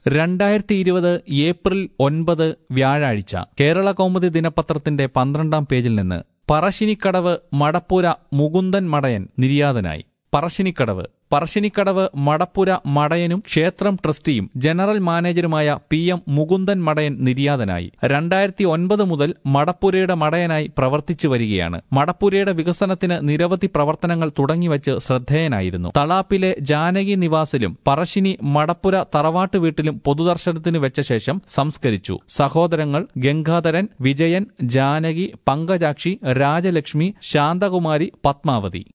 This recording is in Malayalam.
രണ്ടായിരത്തി ഇരുപത് ഏപ്രിൽ ഒൻപത് വ്യാഴാഴ്ച കേരള കൗമുദി ദിനപത്രത്തിന്റെ പന്ത്രണ്ടാം പേജിൽ നിന്ന് പറശ്ശിനിക്കടവ് മടപ്പുര മുകുന്ദൻ മടയൻ നിര്യാതനായി പറശ്ശിനിക്കടവ് പറശ്ശിനിക്കടവ് മടപ്പുര മടയനും ക്ഷേത്രം ട്രസ്റ്റിയും ജനറൽ മാനേജരുമായ പി എം മുകുന്ദൻ മടയൻ നിര്യാതനായി രണ്ടായിരത്തി ഒൻപത് മുതൽ മടപ്പുരയുടെ മടയനായി പ്രവർത്തിച്ചു വരികയാണ് മടപ്പുരയുടെ വികസനത്തിന് നിരവധി പ്രവർത്തനങ്ങൾ തുടങ്ങിവച്ച് ശ്രദ്ധേയനായിരുന്നു തളാപ്പിലെ ജാനകി നിവാസിലും പറശ്ശിനി മടപ്പുര തറവാട്ട് വീട്ടിലും പൊതുദർശനത്തിന് വെച്ച ശേഷം സംസ്കരിച്ചു സഹോദരങ്ങൾ ഗംഗാധരൻ വിജയൻ ജാനകി പങ്കജാക്ഷി രാജലക്ഷ്മി ശാന്തകുമാരി പത്മാവതി